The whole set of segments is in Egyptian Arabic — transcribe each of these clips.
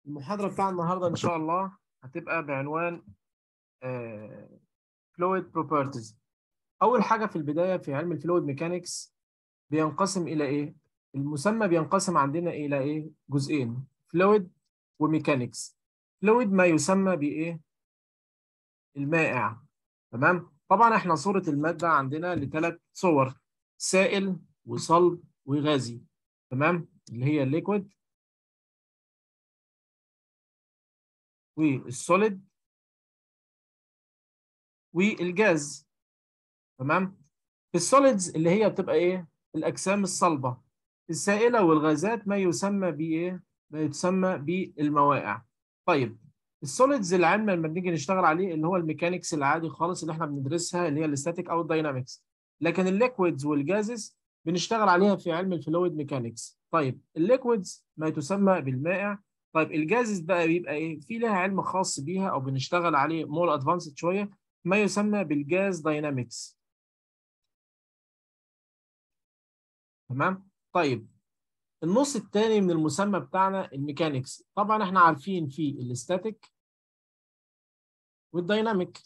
المحاضرة بتاع النهاردة إن شاء الله هتبقى بعنوان فلويد بروبرتيز أول حاجة في البداية في علم الفلويد ميكانيكس بينقسم إلى إيه؟ المسمى بينقسم عندنا إلى إيه؟ جزئين فلويد وميكانيكس فلويد ما يسمى بإيه؟ المائع تمام؟ طبعا إحنا صورة المادة عندنا لثلاث صور سائل وصلب وغازي تمام؟ اللي هي الليكويد والسوليد والجاز تمام في السوليدز اللي هي بتبقى ايه الاجسام الصلبه السائله والغازات ما يسمى بايه ما يسمى بالموائع طيب السوليدز العلم لما بنيجي نشتغل عليه اللي هو الميكانيكس العادي خالص اللي احنا بندرسها اللي هي الاستاتيك او الداينامكس لكن الليكويدز والجازز بنشتغل عليها في علم الفلويد ميكانيكس طيب الليكويدز ما تسمى بالمائع طيب الجازز بقى بيبقى ايه في لها علم خاص بيها او بنشتغل عليه مور ادفانسد شويه ما يسمى بالجاز داينامكس تمام طيب النص الثاني من المسمى بتاعنا الميكانيكس طبعا احنا عارفين في الاستاتيك والدايناميك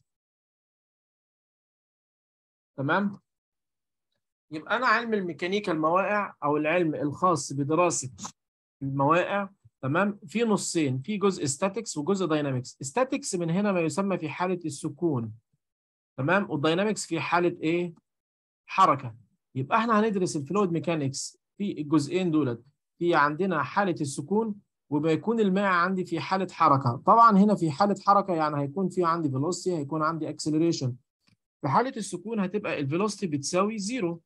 تمام يبقى انا علم الميكانيكا الموائع او العلم الخاص بدراسه الموائع تمام في نصين في جزء ستاتيكس وجزء داينامكس ستاتيكس من هنا ما يسمى في حاله السكون تمام والداينامكس في حاله ايه حركه يبقى احنا هندرس الفلويد ميكانكس في الجزئين دولت في عندنا حاله السكون وبيكون الماء عندي في حاله حركه طبعا هنا في حاله حركه يعني هيكون في عندي فيلوسيتي هيكون عندي اكسلريشن في حاله السكون هتبقى الفيلوسيتي بتساوي زيرو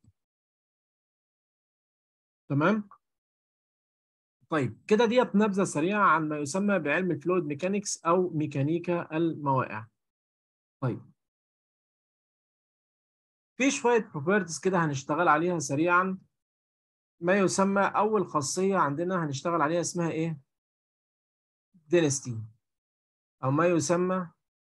تمام طيب كده ديت نبذه سريعه عن ما يسمى بعلم الفلويد ميكانكس او ميكانيكا الموائع طيب في شويه بروبرتيز كده هنشتغل عليها سريعا ما يسمى اول خاصيه عندنا هنشتغل عليها اسمها ايه دينستي او ما يسمى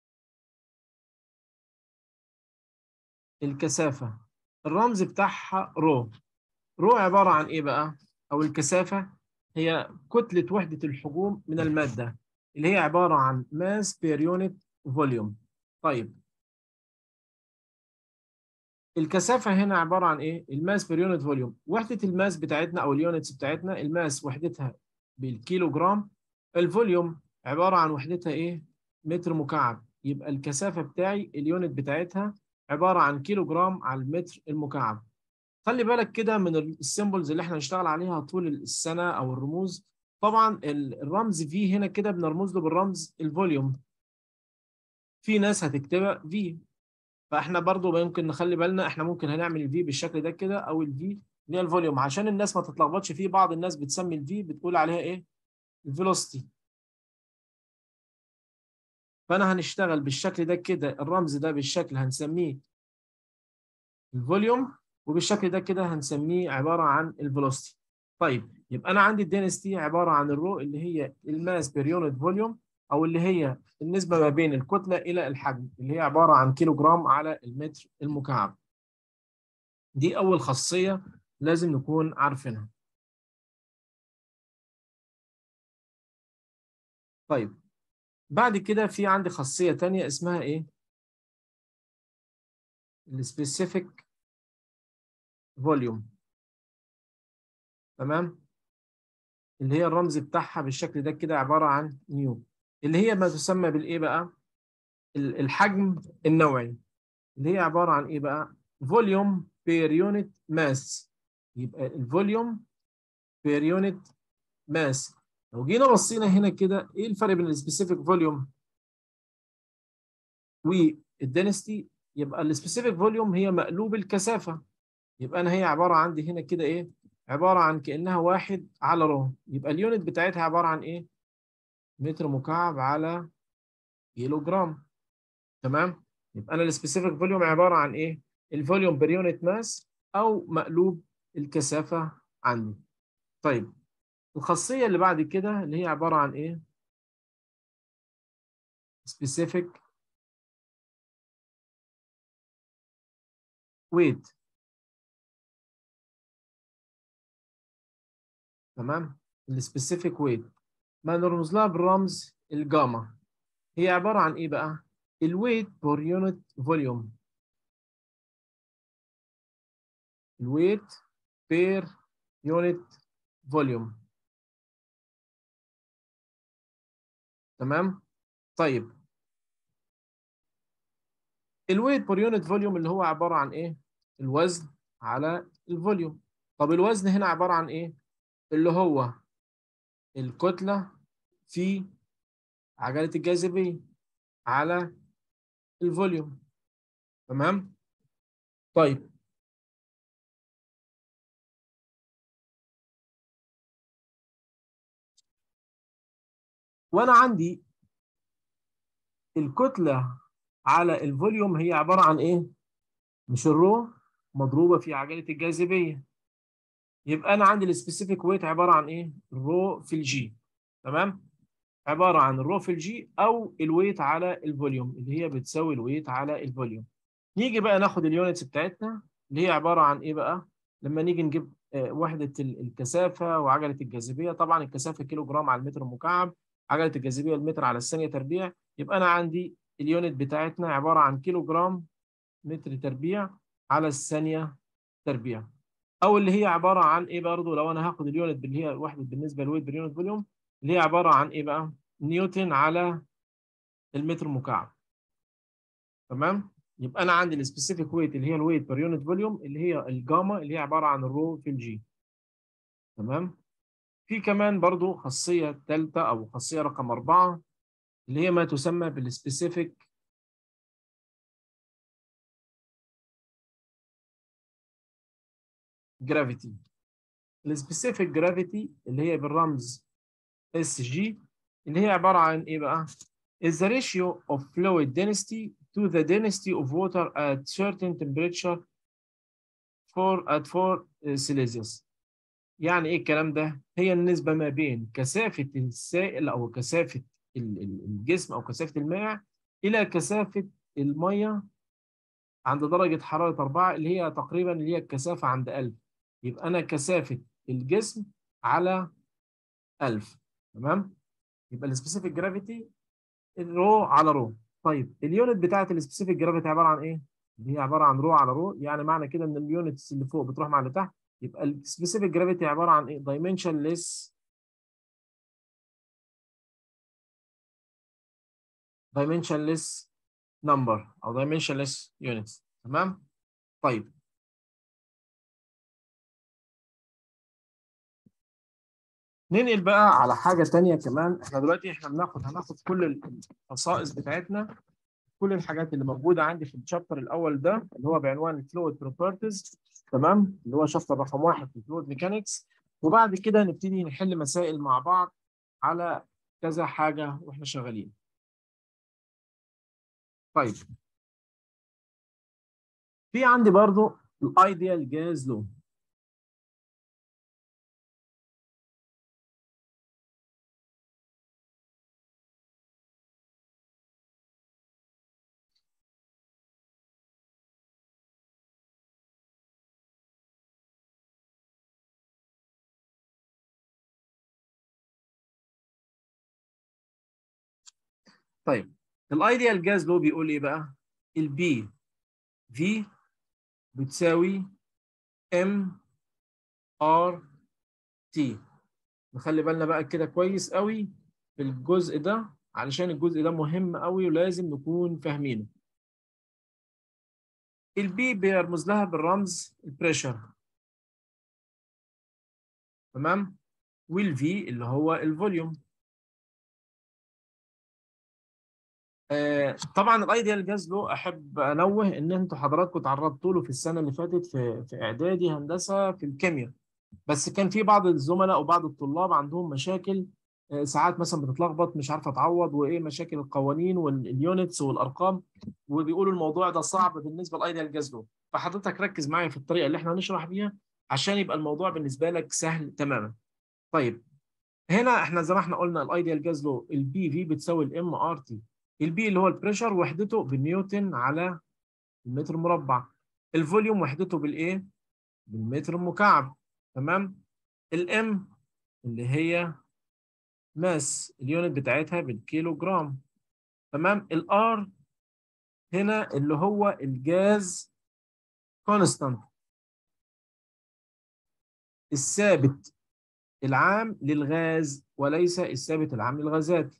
الكثافه الرمز بتاعها رو رو عباره عن ايه بقى او الكثافه هي كتلة وحدة الحجوم من المادة اللي هي عبارة عن ماس بير يونت فوليوم طيب الكثافة هنا عبارة عن إيه؟ الماس بير يونت فوليوم وحدة الماس بتاعتنا أو اليونتس بتاعتنا الماس وحدتها بالكيلو جرام الفوليوم عبارة عن وحدتها إيه؟ متر مكعب يبقى الكثافة بتاعي اليونت بتاعتها عبارة عن كيلو جرام على المتر المكعب خلي بالك كده من السيمبلز اللي احنا هنشتغل عليها طول السنه او الرموز طبعا الرمز في هنا كده بنرمز له بالرمز الفوليوم في ناس هتكتبها في فاحنا برضو ممكن نخلي بالنا احنا ممكن هنعمل الفي بالشكل ده كده او الفي اللي هي الفوليوم عشان الناس ما تتلخبطش فيه بعض الناس بتسمي الفي بتقول عليها ايه الفيلوسيتي فانا هنشتغل بالشكل ده كده الرمز ده بالشكل هنسميه الفوليوم وبالشكل ده كده هنسميه عباره عن الفيلوسيتي طيب يبقى انا عندي الدينستي عباره عن الرو اللي هي الماس بير يونت فوليوم او اللي هي النسبه ما بين الكتله الى الحجم اللي هي عباره عن كيلو جرام على المتر المكعب دي اول خاصيه لازم نكون عارفينها طيب بعد كده في عندي خاصيه ثانيه اسمها ايه السبيسيفيك فوليوم تمام اللي هي الرمز بتاعها بالشكل ده كده عباره عن نيو اللي هي ما تسمى بالايه بقى الحجم النوعي اللي هي عباره عن ايه بقى فوليوم بير يونت ماس يبقى الفوليوم بير يونت ماس لو جينا بصينا هنا كده ايه الفرق بين السبيسيفيك فوليوم والدنستي يبقى السبيسيفيك فوليوم هي مقلوب الكثافه يبقى انا هي عباره عندي هنا كده ايه عباره عن كانها واحد على رو يبقى اليونت بتاعتها عباره عن ايه متر مكعب على كيلو جرام تمام يبقى انا السبيسيفيك فوليوم عباره عن ايه الفوليوم بير يونت ماس او مقلوب الكثافه عندي طيب الخاصيه اللي بعد كده اللي هي عباره عن ايه specific weight تمام السبيسيفيك ويت ما نرمز لها بالرمز الجاما هي عباره عن ايه بقى الويت بور يونت فوليوم الويت بير يونت فوليوم تمام طيب الويت بور يونت فوليوم اللي هو عباره عن ايه الوزن على الفوليوم طب الوزن هنا عباره عن ايه اللي هو الكتله في عجله الجاذبيه على الفوليوم تمام طيب وانا عندي الكتله على الفوليوم هي عباره عن ايه مش الرو مضروبه في عجله الجاذبيه يبقى انا عندي السبيسيفيك ويت عباره عن ايه الرو في الجي تمام عباره عن الرو في الجي او الويت على الفوليوم اللي هي بتساوي الويت على الفوليوم نيجي بقى ناخد اليونتس بتاعتنا اللي هي عباره عن ايه بقى لما نيجي نجيب وحده الكثافه وعجله الجاذبيه طبعا الكثافه كيلو جرام على المتر المكعب عجله الجاذبيه المتر على الثانيه تربيع يبقى انا عندي اليونت بتاعتنا عباره عن كيلو جرام متر تربيع على الثانيه تربيع او اللي هي عباره عن ايه برضه لو انا هاخد اليونت اللي هي وحده بالنسبه للويت باليونت فوليوم اللي هي عباره عن ايه بقى نيوتن على المتر مكعب تمام يبقى انا عندي السبيسيفيك ويت اللي هي الويت بير يونت فوليوم اللي هي الجاما اللي هي عباره عن الرو في الجي تمام في كمان برضو خاصيه ثالثه او خاصيه رقم أربعة اللي هي ما تسمى بالسبيسيفيك جرافيتي السبيسيفيك جرافيتي اللي هي بالرمز اس جي اللي هي عباره عن ايه بقى is the ratio of fluid density to the density of water at certain temperature for at 4 Celsius يعني ايه الكلام ده هي النسبه ما بين كثافه السائل او كثافه الجسم او كثافه الماء الى كثافه الميه عند درجه حراره 4 اللي هي تقريبا اللي هي الكثافه عند 1000 يبقى انا كثافه الجسم على 1000 تمام يبقى السبيسيفيك جرافيتي رو على رو طيب اليونت بتاعت السبيسيفيك جرافيتي عباره عن ايه اللي هي عباره عن رو على رو يعني معنى كده ان اليونتس اللي فوق بتروح مع اللي تحت يبقى السبيسيفيك جرافيتي عباره عن ايه دايمنشنلess dimensionless number او dimensionless units تمام طيب ننقل بقى على حاجه ثانيه كمان احنا دلوقتي احنا بناخد هناخد كل الخصائص بتاعتنا كل الحاجات اللي موجوده عندي في الشابتر الاول ده اللي هو بعنوان الفلويد بروبرتيز تمام اللي هو شابتر رقم واحد في الفلويد ميكانكس وبعد كده نبتدي نحل مسائل مع بعض على كذا حاجه واحنا شغالين طيب في عندي برضو الايديال جاز لو طيب الايديال جاز لو بيقول ايه بقى البي في بتساوي ام ار تي نخلي بالنا بقى كده كويس قوي في الجزء ده علشان الجزء ده مهم قوي ولازم نكون فاهمينه البي بيرمز لها بالرمز البريشر تمام والفي اللي هو الفوليوم آه طبعا الايديال جاز له احب انوه ان انتوا حضراتكم تعرضتوا له في السنه اللي فاتت في في اعدادي هندسه في الكيمياء بس كان في بعض الزملاء وبعض الطلاب عندهم مشاكل آه ساعات مثلا بتتلخبط مش عارفه تعوض وايه مشاكل القوانين واليونتس والارقام وبيقولوا الموضوع ده صعب بالنسبه للايديال جاز له فحضرتك ركز معايا في الطريقه اللي احنا هنشرح بيها عشان يبقى الموضوع بالنسبه لك سهل تماما طيب هنا احنا زي ما احنا قلنا الايديال جاز لو البي في بتساوي الام ار تي البي اللي هو البريشر وحدته بالنيوتن على المتر مربع الفوليوم وحدته بالايه بالمتر مكعب تمام الام اللي هي ماس اليونت بتاعتها بالكيلو جرام تمام الار هنا اللي هو الجاز كونستانت الثابت العام للغاز وليس الثابت العام للغازات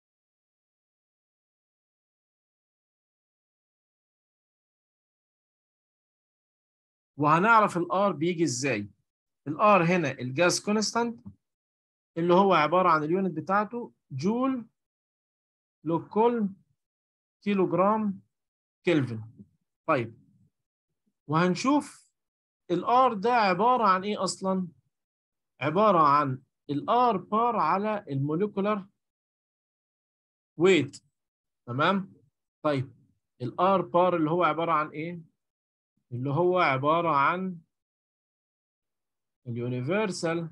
وهنعرف الار بيجي ازاي الار هنا الجاز كونستانت اللي هو عباره عن اليونت بتاعته جول لكل كيلو جرام كلفن طيب وهنشوف الار ده عباره عن ايه اصلا عباره عن الار بار على الموليكولار ويت تمام طيب الار بار اللي هو عباره عن ايه اللي هو عباره عن اليونيفرسال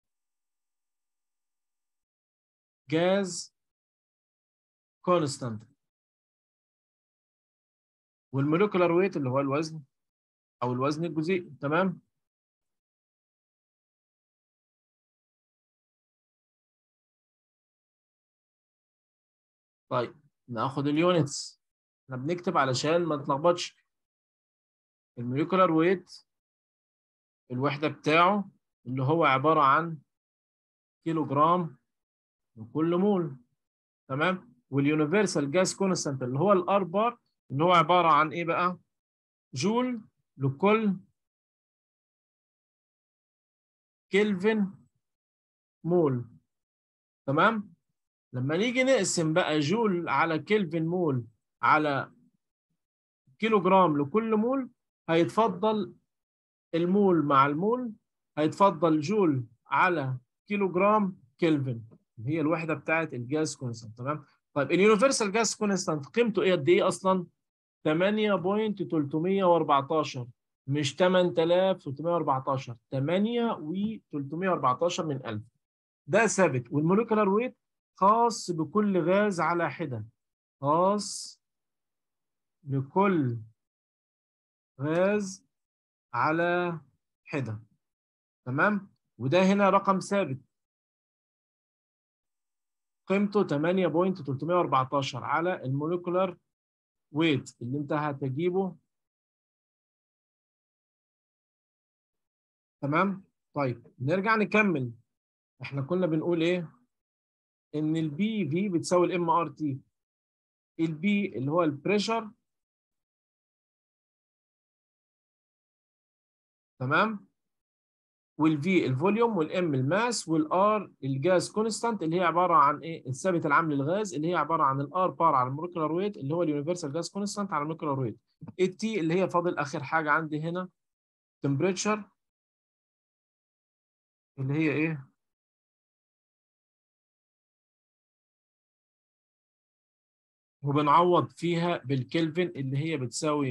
جاز كونستانت والموليكولار ويت اللي هو الوزن او الوزن الجزيئي تمام طيب ناخد اليونتس احنا بنكتب علشان ما نتلخبطش الموليكولار ويت الوحده بتاعه اللي هو عباره عن كيلو جرام لكل مول تمام واليونيفرسال جاز كونستانت اللي هو الار بار اللي هو عباره عن ايه بقى جول لكل كلفن مول تمام لما نيجي نقسم بقى جول على كلفن مول على كيلو جرام لكل مول هيتفضل المول مع المول هيتفضل جول على كيلو جرام كلفن هي الوحده بتاعت الجاز كونستانت تمام طيب اليونيفرسال جاز كونستانت قيمته ايه قد ايه اصلا 8.314 مش 8314 8 و 314 من 1000 ده ثابت والموليكولار ويت خاص بكل غاز على حده خاص لكل غاز على حده تمام وده هنا رقم ثابت قيمته 8.314 على الموليكولار ويت اللي انت هتجيبه تمام طيب نرجع نكمل احنا كنا بنقول ايه ان البي في بتساوي الام ار تي البي اللي هو البريشر تمام والفي الفوليوم والام الماس والار الجاز كونستانت اللي هي عباره عن ايه الثابت العام للغاز اللي هي عباره عن الار بار على المولكيولار ويت اللي هو اليونيفرسال جاز كونستانت على المولكيولار ويت التي اللي هي فاضل اخر حاجه عندي هنا تمبريتشر اللي هي ايه وبنعوض فيها بالكلفن اللي هي بتساوي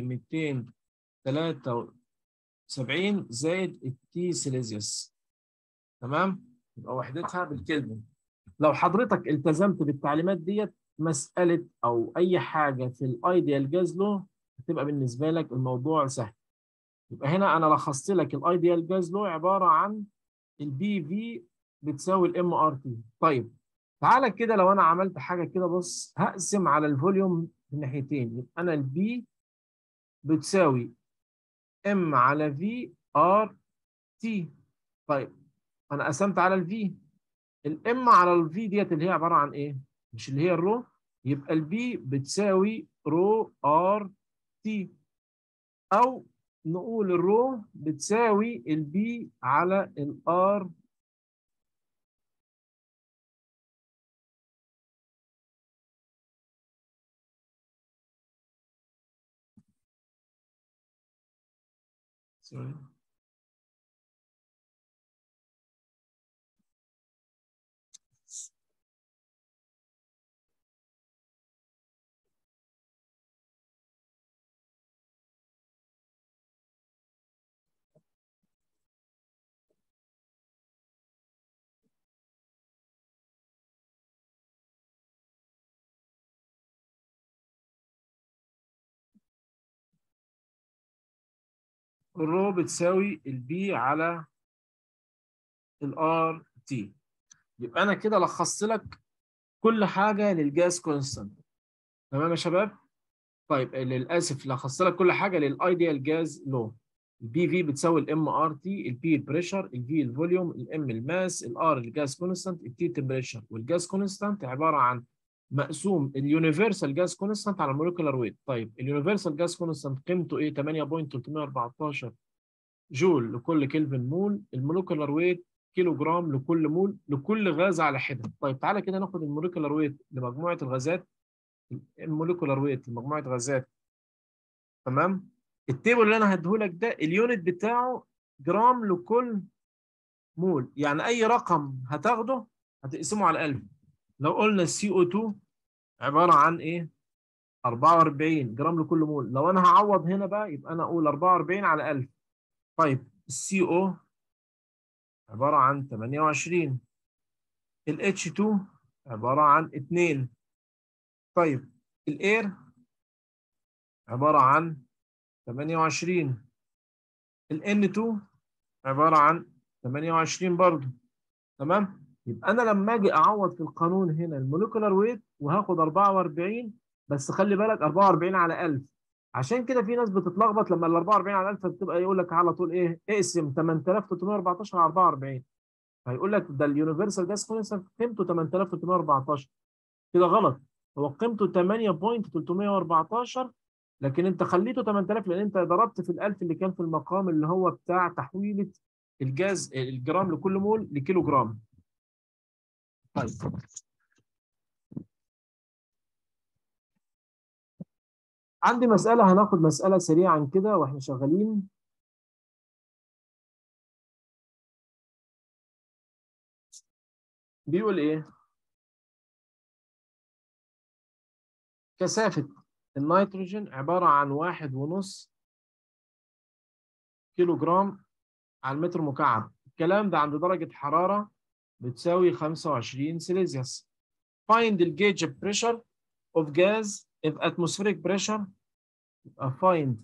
273 زائد التي سيليزيوس تمام يبقى وحدتها بالكلفن لو حضرتك التزمت بالتعليمات ديت مساله او اي حاجه في الايديال جاز لو هتبقى بالنسبه لك الموضوع سهل يبقى هنا انا لخصت لك الايديال جاز لو عباره عن البي في بتساوي الام ار تي طيب تعالى كده لو انا عملت حاجه كده بص هقسم على الفوليوم من ناحيتين يبقى انا البي بتساوي ام على في ار تي طيب انا قسمت على الفي الام على الفي ديت اللي هي عباره عن ايه مش اللي هي الرو يبقى البي بتساوي رو ار تي او نقول الرو بتساوي البي على الار سوري الرو بتساوي البي على الار تي يبقى انا كده لخصت لك كل حاجه للجاز كونستانت تمام يا شباب طيب للاسف لخصت لك كل حاجه للايديال جاز لو البي في بتساوي الام ار تي البي البريشر الفي الفوليوم الام الماس الار الجاز كونستانت التي التمبريتشر والجاز كونستانت عباره عن مقسوم اليونيفرسال جاز كونستانت على الموليكولار ويت طيب اليونيفرسال جاز كونستانت قيمته ايه 8.314 جول لكل كلفن مول الموليكولار ويت كيلو جرام لكل مول لكل غاز على حده طيب تعالى كده ناخد الموليكولار ويت لمجموعه الغازات الموليكولار ويت لمجموعه غازات تمام التيبل اللي انا هديهولك ده اليونت بتاعه جرام لكل مول يعني اي رقم هتاخده هتقسمه على 1000 لو قلنا السي او 2 عباره عن ايه 44 جرام لكل مول لو انا هعوض هنا بقى يبقى انا اقول 44 على 1000 طيب السي او عباره عن 28 الاتش 2 عباره عن 2 طيب الاير عباره عن 28 الان 2 عباره عن 28 برضه تمام يبقى انا لما اجي اعوض في القانون هنا الموليكولار ويت وهاخد 44 بس خلي بالك 44 على 1000 عشان كده في ناس بتتلخبط لما ال 44 على 1000 بتبقى يقول لك على طول ايه اقسم 8314 على 44 هيقول لك ده اليونيفرسال جاز كونستانت قيمته 8314 كده غلط هو قيمته 8.314 لكن انت خليته 8000 لان انت ضربت في ال1000 اللي كان في المقام اللي هو بتاع تحويله الجاز الجرام لكل مول لكيلو جرام طيب عندي مسألة هناخد مسألة سريعا كده واحنا شغالين بيقول ايه كثافة النيتروجين عبارة عن واحد ونص كيلو جرام على المتر مكعب الكلام ده عند درجة حرارة بتساوي 25 سيليزيوس find the gauge pressure of gas if atmospheric pressure uh, find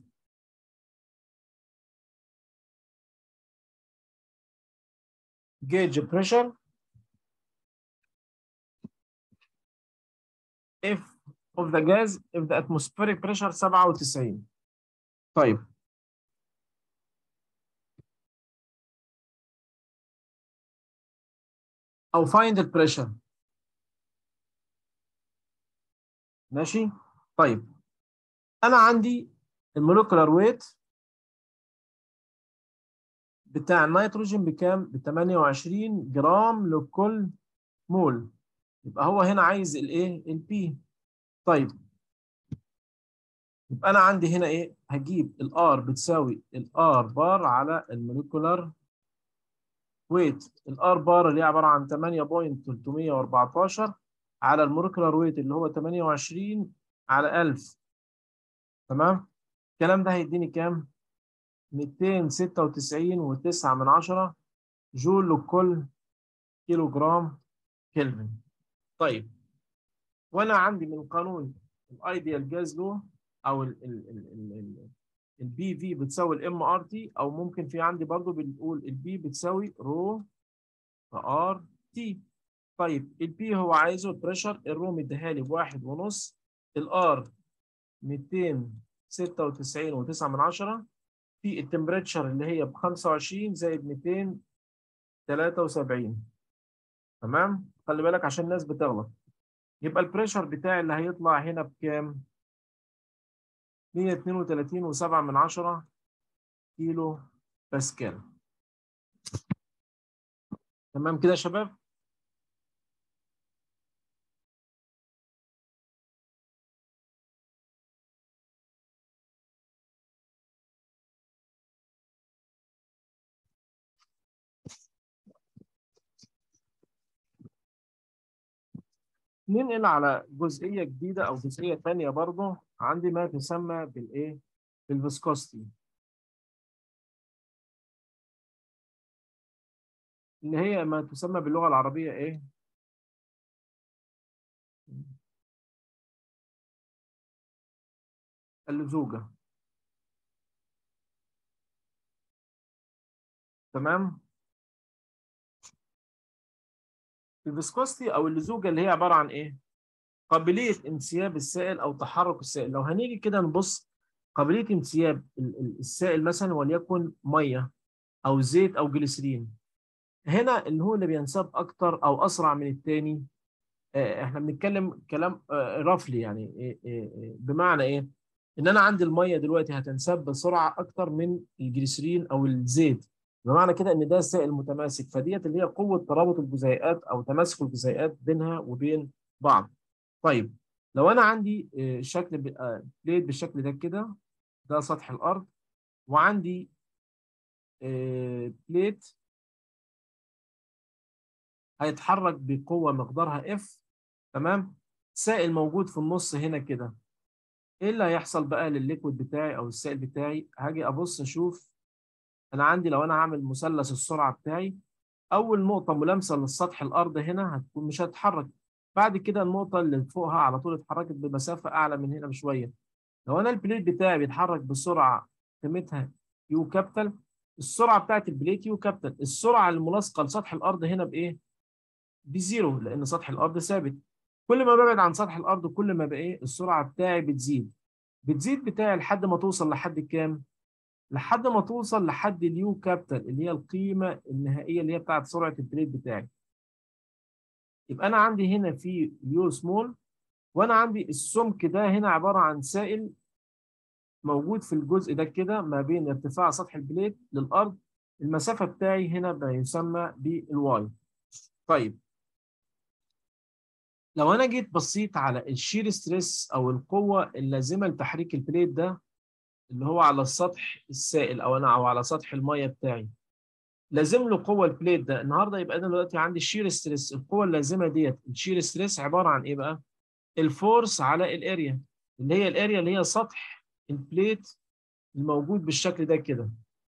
gauge pressure if of the gas if the atmospheric pressure 97 طيب او find the pressure ماشي طيب انا عندي المولكولار ويت بتاع النيتروجين بكام ب 28 جرام لكل مول يبقى هو هنا عايز الايه البي طيب يبقى انا عندي هنا ايه هجيب الار بتساوي الار بار على المولكولار ويت الار بار اللي هي عباره عن 8.314 على المولكولار ويت اللي هو 28 على 1000 تمام الكلام ده هيديني كام 296 و9 من 10 جول لكل كيلو جرام كلفن طيب وانا عندي من قانون الايديال جاز لو او البي في بتساوي الام ار تي او ممكن في عندي برضو بنقول البي بتساوي رو ار تي طيب البي هو عايزه البريشر الرو مديها لي بواحد ونص الار 296 و9 من 10 في التمبريتشر اللي هي ب 25 زائد 273 تمام خلي بالك عشان الناس بتغلط يبقى البريشر بتاعي اللي هيطلع هنا بكام 132 و7 من 10 كيلو باسكال تمام كده يا شباب ننقل على جزئية جديدة أو جزئية ثانية برضه عندي ما تسمى بالإيه؟ بالفيسكوستي اللي هي ما تسمى باللغة العربية إيه؟ اللزوجة تمام؟ الفيسكوستي او اللزوجه اللي هي عباره عن ايه قابليه انسياب السائل او تحرك السائل لو هنيجي كده نبص قابليه انسياب السائل مثلا وليكن ميه او زيت او جليسرين هنا اللي هو اللي بينساب اكتر او اسرع من الثاني احنا بنتكلم كلام رفلي يعني بمعنى ايه ان انا عندي الميه دلوقتي هتنساب بسرعه اكتر من الجليسرين او الزيت بمعنى كده ان ده سائل متماسك فديت اللي هي قوه ترابط الجزيئات او تماسك الجزيئات بينها وبين بعض طيب لو انا عندي شكل بليت بالشكل ده كده ده سطح الارض وعندي بليت هيتحرك بقوه مقدارها اف تمام سائل موجود في النص هنا كده ايه اللي هيحصل بقى للليكويد بتاعي او السائل بتاعي هاجي ابص اشوف انا عندي لو انا هعمل مثلث السرعه بتاعي اول نقطه ملامسه للسطح الارض هنا هتكون مش هتتحرك بعد كده النقطه اللي فوقها على طول اتحركت بمسافه اعلى من هنا بشويه لو انا البليت بتاعي بيتحرك بسرعه قيمتها يو كابيتال السرعه بتاعت البليت يو كابيتال السرعه الملاصقه لسطح الارض هنا بايه بزيرو لان سطح الارض ثابت كل ما ببعد عن سطح الارض كل ما بقى ايه السرعه بتاعي بتزيد بتزيد بتاعي لحد ما توصل لحد كام لحد ما توصل لحد اليو كابيتال اللي هي القيمه النهائيه اللي هي بتاعت سرعه البليت بتاعي يبقى انا عندي هنا في يو سمول وانا عندي السمك ده هنا عباره عن سائل موجود في الجزء ده كده ما بين ارتفاع سطح البليت للارض المسافه بتاعي هنا بيسمى بالواي طيب لو انا جيت بصيت على الشير ستريس او القوه اللازمه لتحريك البليت ده اللي هو على السطح السائل او انا او على سطح الميه بتاعي لازم له قوه البليت ده النهارده يبقى انا دلوقتي عندي الشير ستريس القوه اللازمه ديت الشير ستريس عباره عن ايه بقى الفورس على الاريا اللي هي الاريا اللي هي سطح البليت الموجود بالشكل ده كده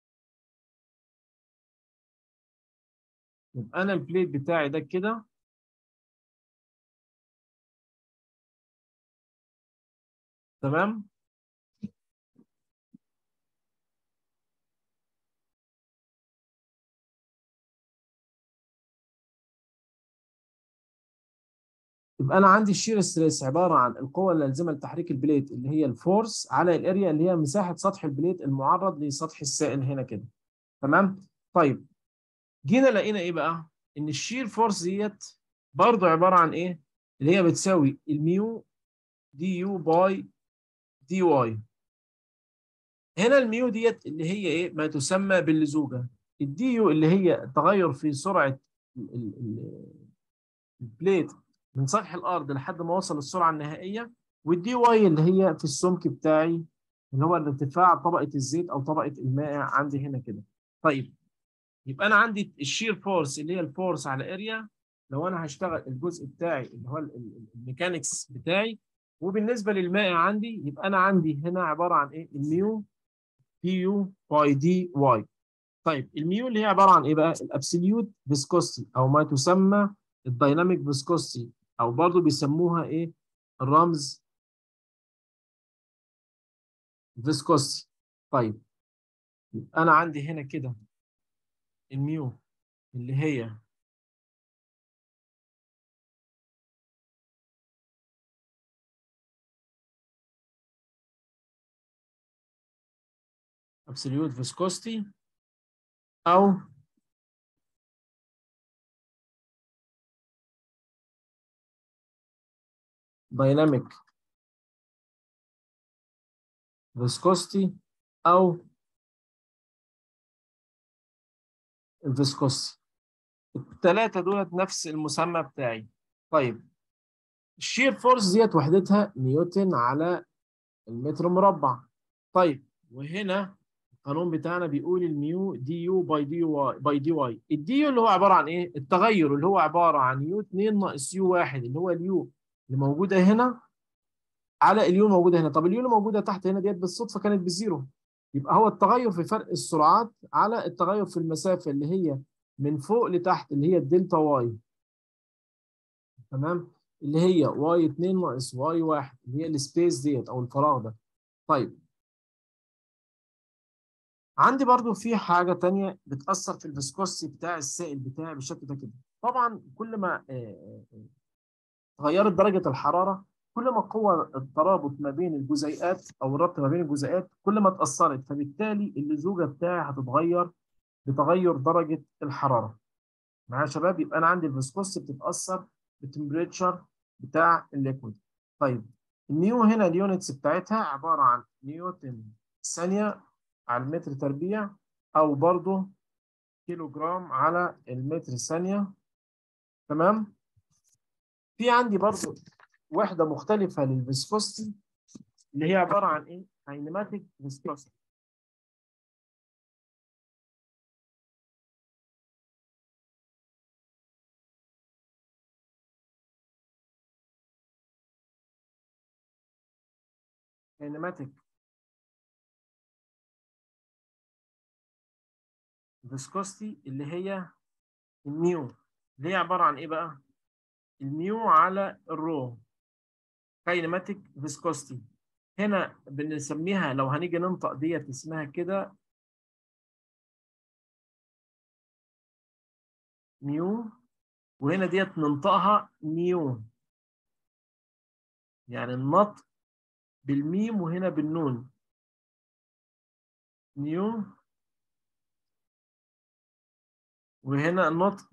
يبقى انا البليت بتاعي ده كده تمام يبقى انا عندي الشير ستريس عباره عن القوه اللازمه لتحريك البليت اللي هي الفورس على الاريا اللي هي مساحه سطح البليت المعرض لسطح السائل هنا كده تمام طيب جينا لقينا ايه بقى ان الشير فورس ديت برضه عباره عن ايه اللي هي بتساوي الميو دي يو باي دي واي هنا الميو ديت اللي هي ايه ما تسمى باللزوجه الدي يو اللي هي تغير في سرعه البليت من سطح الارض لحد ما وصل للسرعه النهائيه والدي واي اللي هي في السمك بتاعي اللي هو ارتفاع طبقه الزيت او طبقه المائع عندي هنا كده طيب يبقى انا عندي الشير فورس اللي هي الفورس على اريا لو انا هشتغل الجزء بتاعي اللي هو الميكانكس بتاعي وبالنسبه للمائع عندي يبقى انا عندي هنا عباره عن ايه الميو دي يو باي دي واي طيب الميو اللي هي عباره عن ايه بقى الابسوليوت فيسكوستي او ما تسمى الدايناميك فيسكوستي او برضو بيسموها ايه الرمز فيسكوستي طيب انا عندي هنا كده الميو اللي هي absolute viscosity أو dynamic viscosity أو الفيسكوستي الثلاثة دولت نفس المسمى بتاعي طيب الشير فورس ديت وحدتها نيوتن على المتر مربع طيب وهنا القانون بتاعنا بيقول الميو دي يو باي دي واي باي دي واي الدي يو اللي هو عباره عن ايه التغير اللي هو عباره عن يو 2 ناقص يو 1 اللي هو اليو اللي موجوده هنا على اليو موجوده هنا طب اليو اللي موجوده تحت هنا ديت بالصدفه كانت بزيرو يبقى هو التغير في فرق السرعات على التغير في المسافه اللي هي من فوق لتحت اللي هي الدلتا واي تمام اللي هي واي 2 ناقص واي 1 اللي هي السبيس ديت او الفراغ ده طيب عندي برضو في حاجة تانية بتأثر في الفيسكوسي بتاع السائل بتاعي بالشكل ده كده طبعا كل ما تغيرت درجة الحرارة كل ما قوة الترابط ما بين الجزيئات أو الربط ما بين الجزيئات كل ما اتأثرت فبالتالي اللزوجة بتاعي هتتغير بتغير درجة الحرارة معايا يا شباب يبقى أنا عندي الفيسكوسي بتتأثر بالتمبريتشر بتاع الليكويد طيب النيو هنا اليونتس بتاعتها عبارة عن نيوتن ثانية على المتر تربيع أو برضه كيلو جرام على المتر ثانية تمام في عندي برضه وحدة مختلفة للفيسكوستي اللي هي عبارة عن إيه؟ كاينماتيك فيسكوستي كاينماتيك فيسكوستي اللي هي النيو اللي هي عبارة عن إيه بقى؟ الميو على الرو كاينماتيك فيسكوستي هنا بنسميها لو هنيجي ننطق ديت اسمها كده ميو وهنا ديت ننطقها نيو يعني النطق بالميم وهنا بالنون نيو وهنا النطق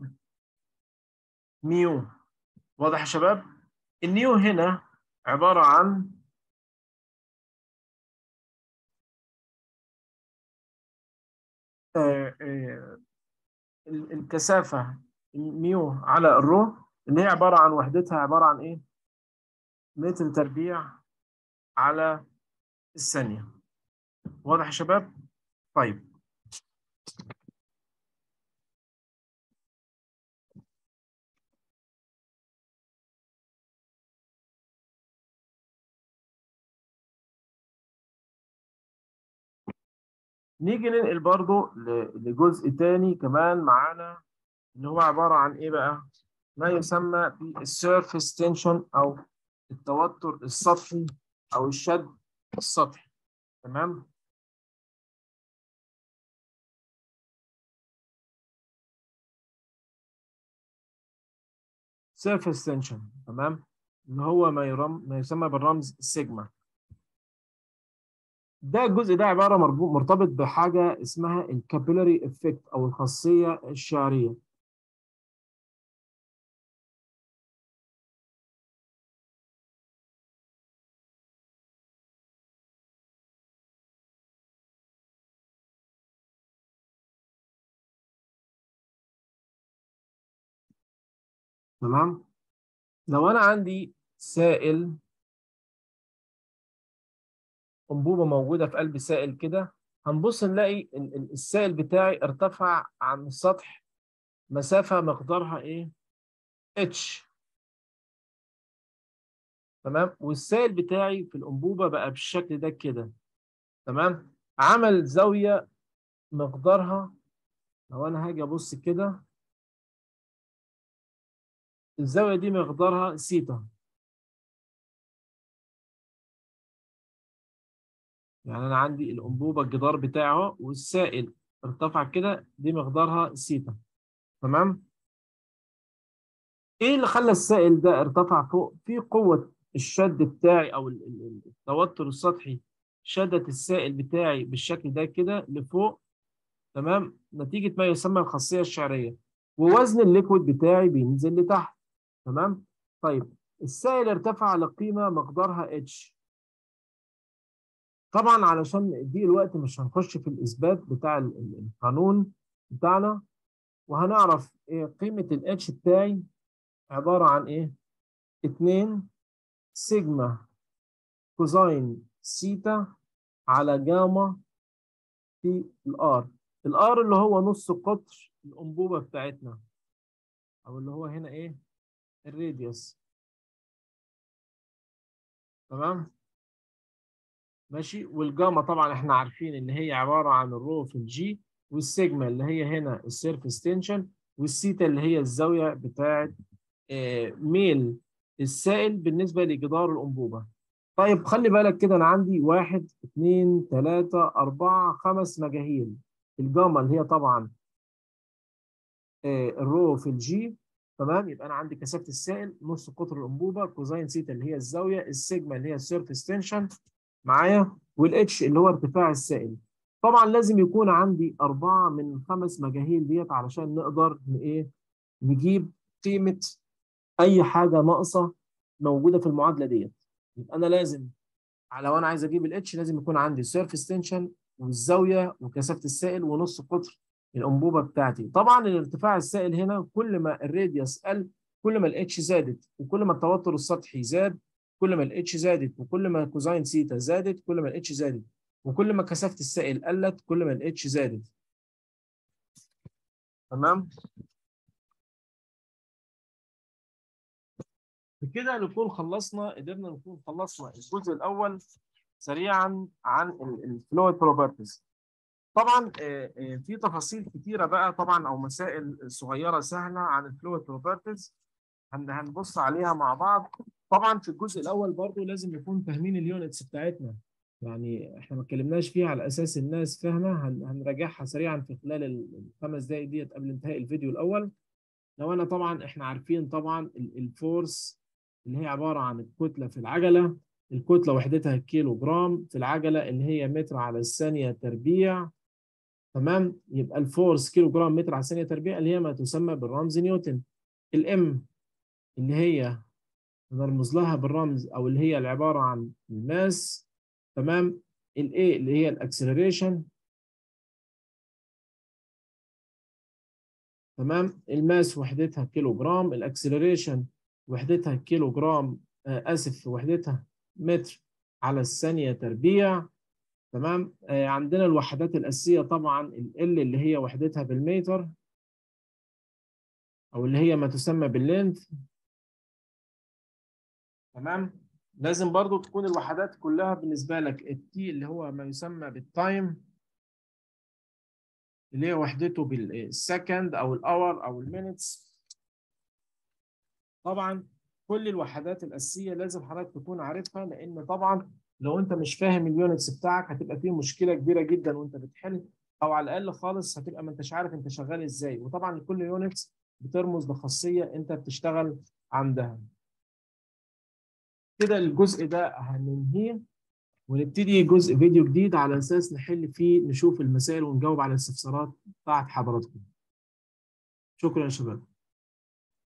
ميو واضح يا شباب النيو هنا عبارة عن آه آه الكثافة ميو على الرو اللي هي عبارة عن وحدتها عبارة عن ايه؟ متر تربيع على الثانية واضح يا شباب؟ طيب نيجي ننقل برضو لجزء تاني كمان معانا اللي هو عبارة عن ايه بقى؟ ما يسمى بالسيرفيس تنشن او التوتر السطحي او الشد السطحي تمام؟ سيرفيس تنشن تمام؟ اللي هو ما يرم ما يسمى بالرمز سيجما ده الجزء ده عباره مربوط مرتبط بحاجه اسمها الكابيلاري افكت او الخاصيه الشعريه تمام لو انا عندي سائل انبوبه موجوده في قلب سائل كده هنبص نلاقي السائل بتاعي ارتفع عن السطح مسافه مقدارها ايه اتش تمام والسائل بتاعي في الانبوبه بقى بالشكل ده كده تمام عمل زاويه مقدارها لو انا هاجي ابص كده الزاويه دي مقدارها سيتا يعني انا عندي الانبوبه الجدار بتاعه والسائل ارتفع كده دي مقدارها سيتا تمام ايه اللي خلى السائل ده ارتفع فوق في قوه الشد بتاعي او التوتر السطحي شدت السائل بتاعي بالشكل ده كده لفوق تمام نتيجه ما يسمى الخاصيه الشعريه ووزن الليكويد بتاعي بينزل لتحت تمام طيب السائل ارتفع لقيمه مقدارها اتش طبعا علشان دي الوقت مش هنخش في الاثبات بتاع القانون بتاعنا وهنعرف ايه قيمه الاتش بتاعي عباره عن ايه 2 سيجما كوزين سيتا على جاما في الار الار اللي هو نص قطر الانبوبه بتاعتنا او اللي هو هنا ايه الراديوس تمام ماشي والجاما طبعا احنا عارفين ان هي عباره عن الرو في الجي والسيجما اللي هي هنا السيرفيس تنشن والسيتا اللي هي الزاويه بتاعه ميل السائل بالنسبه لجدار الانبوبه طيب خلي بالك كده انا عندي واحد اثنين ثلاثة أربعة خمس مجاهيل الجاما اللي هي طبعا آه الرو في الجي تمام يبقى انا عندي كثافة السائل نص قطر الأنبوبة كوزين سيتا اللي هي الزاوية السيجما اللي هي السيرفيس تنشن معايا والاتش اللي هو ارتفاع السائل طبعا لازم يكون عندي أربعة من خمس مجاهيل ديت علشان نقدر ايه نجيب قيمة أي حاجة ناقصة موجودة في المعادلة ديت يبقى أنا لازم لو أنا عايز أجيب الاتش لازم يكون عندي سيرفيس تنشن والزاوية وكثافة السائل ونص قطر الأنبوبة بتاعتي طبعا الارتفاع السائل هنا كل ما الراديوس قل كل ما الاتش زادت وكل ما التوتر السطحي زاد كل ما الاتش زادت وكل ما كوزين سيتا زادت كل ما الاتش زادت وكل ما كثافة السائل قلت كل ما الاتش زادت تمام بكده نكون خلصنا قدرنا نكون خلصنا الجزء الاول سريعا عن الفلويد بروبرتيز طبعا في تفاصيل كتيره بقى طبعا او مسائل صغيره سهله عن الفلويد بروبرتيز هنبص عليها مع بعض طبعا في الجزء الاول برضو لازم نكون فاهمين اليونتس بتاعتنا يعني احنا ما اتكلمناش فيها على اساس الناس فاهمه هنراجعها سريعا في خلال الخمس دقائق ديت قبل انتهاء الفيديو الاول لو انا طبعا احنا عارفين طبعا الفورس اللي هي عباره عن الكتله في العجله الكتله وحدتها الكيلو جرام في العجله اللي هي متر على الثانيه تربيع تمام يبقى الفورس كيلو جرام متر على الثانيه تربيع اللي هي ما تسمى بالرمز نيوتن الام اللي هي نرمز لها بالرمز او اللي هي العباره عن الماس تمام الاي اللي هي الاكسلريشن تمام الماس وحدتها كيلو جرام الاكسلريشن وحدتها كيلو جرام آه اسف وحدتها متر على الثانيه تربيع تمام آه عندنا الوحدات الاساسيه طبعا ال اللي هي وحدتها بالمتر او اللي هي ما تسمى باللينث تمام لازم برضو تكون الوحدات كلها بالنسبه لك التي اللي هو ما يسمى بالتايم اللي هي وحدته بالسكند او الاور او المينتس طبعا كل الوحدات الاساسيه لازم حضرتك تكون عارفها لان طبعا لو انت مش فاهم اليونتس بتاعك هتبقى فيه مشكله كبيره جدا وانت بتحل او على الاقل خالص هتبقى ما انتش عارف انت شغال ازاي وطبعا كل يونتس بترمز لخاصيه انت بتشتغل عندها كده الجزء ده هننهيه ونبتدي جزء فيديو جديد على اساس نحل فيه نشوف المسائل ونجاوب على الاستفسارات بتاعت حضراتكم شكرا يا شباب